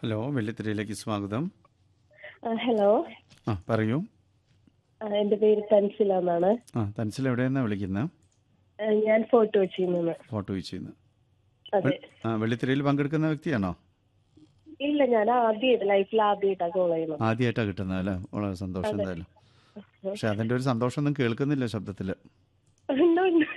Hello വെള്ളിത്തിരയിലേക്ക് സ്വാഗതം ആ, hello ആ പറയൂ ആ, എൻ്റെ പേര് തൻസില എന്നാണ് ആ തൻസിൽ എവിടെയെന്നാണ് വിളിക്കുന്നത് ആ, ഞാൻ ഫോട്ടോ വെച്ചിൽ നിന്ന് ഫോട്ടോ വെച്ചിന്ന് അതെ ആ വെള്ളിത്തിരയിൽ പങ്കെടുക്കുന്ന വ്യക്തിയാണോ ഇല്ല ഞാൻ ആദ്യമായിട്ട് ലൈഫിൽ ആദ്യമായിട്ടാണ് കോൾ ചെയ്യുന്നത് ആദ്യമായിട്ടാണ് കിട്ടുന്നത് അല്ലേ വളരെ സന്തോഷം എന്തായാലും പക്ഷെ അതിൻ്റെ ഒരു സന്തോഷമൊന്നും കേൾക്കുന്നില്ല ശബ്ദത്തിൽ ഉണ്ട്, ഉണ്ട്.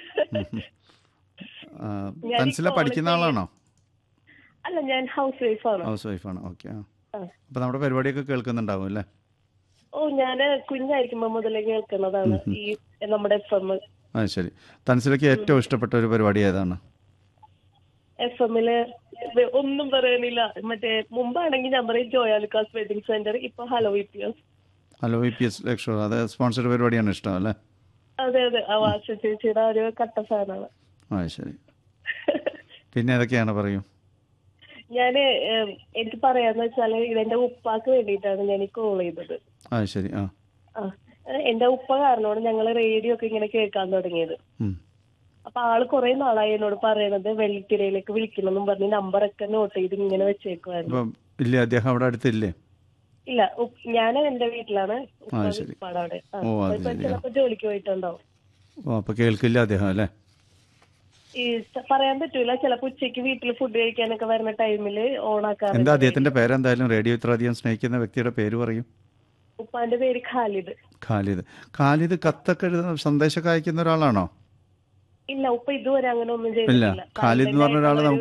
ഞാൻ ഈ തൻസില call പഠിക്കുന്ന ആളാണോ അല്ല ഞാൻ ഹൗസ് വൈഫാണ് ഹൗസ് വൈഫാണ് ഓക്കെ ആ ആ. അപ്പോൾ നമ്മുടെ പരിപാടിയൊക്കെ കേൾക്കുന്നുണ്ടാവും അല്ലേ ഓ ഞാൻ കുഞ്ഞായിരിക്കുമ്പോ മുതലേ കേൾക്കുന്നതാണ് ഈ നമ്മുടെ എഫ് എം ആ ശരി തൻസിലയ്ക്ക് ഏറ്റവും ഇഷ്ടപ്പെട്ട ഒരു പരിപാടി ഏതാണ് എഫ് എമ്മില് ഒന്നും പറയാനില്ല മറ്റേ മുമ്പാണെങ്കിൽ ഞാൻ പറയും ജോയാലുക്കാസ് വെഡിങ് സെന്റർ ഇപ്പൊ hello V P S hello V P S ലക്ഷോ അത് സ്പോൺസർഡ് പരിപാടിയാണ് ഇഷ്ടം അല്ലേ അതെ അതെ ആ വാസ ചേച്ചിയുടെ ഒരു കട്ട ഫാനാണ് ആ ശരി പിന്നെ ഏതൊക്കെയാണ് പറയൂ ഞാന് ഏം, എനിക്ക് പറയാന്ന് വെച്ചാല് ഇതെന്റെ ഉപ്പാക്ക് വേണ്ടിയിട്ടാണ് ഞാൻ ഈ കോൾ ചെയ്തത് ആ ശരി ആ ആ ഏഹ് എന്റെ ഉപ്പ കാരണമാണ് ഞങ്ങൾ റേഡിയോ ഒക്കെ ഇങ്ങനെ കേൾക്കാൻ തുടങ്ങിയത് ഉം. അപ്പൊ ആള് കുറെ നാളായി എന്നോട് പറയണത് വെള്ളിത്തിരയിലേക്ക് വിളിക്കണം എന്നും പറഞ്ഞ് നമ്പറൊക്കെ നോട്ട് ചെയ്ത് ഇങ്ങനെ വെച്ചേക്കുമായിരുന്നു അപ്പം ഇല്ലേ അദ്ദേഹം അവിടെ അടുത്തില്ലേ ഇല്ല ഉപ്പ്- ഞാൻ എന്റെ വീട്ടിലാണ് ഉപ്പ ആ, ശരി. ഉപ്പാടെ അവിടെ ആ, ഓ, അത് ഇപ്പൊ ശരി, ആ. ചിലപ്പോ ജോലിക്ക് പോയിട്ടുണ്ടാവും ഓ അപ്പോൾ കേൾക്കില്ല അദ്ദേഹം അല്ലേ ഈ സ- പറയാൻ പറ്റൂല ചിലപ്പോ ഉച്ചയ്ക്ക് വീട്ടിൽ ഫുഡ് കഴിക്കാനൊക്കെ വരുന്ന ടൈമില് ഓണാക്കാറുണ്ട് എന്താ അദ്ദേഹത്തിന്റെ പേരെന്തായാലും റേഡിയോ ഇത്ര അധികം സ്നേഹിക്കുന്ന വ്യക്തിയുടെ പേര് പറയും ഉപ്പാന്റെ പേര് ഖാലിദ് ഖാലിദ് ഖാലിദ് കത്തൊക്കെ എഴുതുന്ന സന്ദേശമൊക്കെ അയക്കുന്ന ഒരാളാണോ ഇല്ല ഉപ്പ ഇതുവരെ അങ്ങനെ ഒന്നും ഇല്ല ചെയ്തിട്ടില്ല ഖാലിദ് എന്ന് പറഞ്ഞ ഒരാൾ Silent ആയിട്ടുള്ള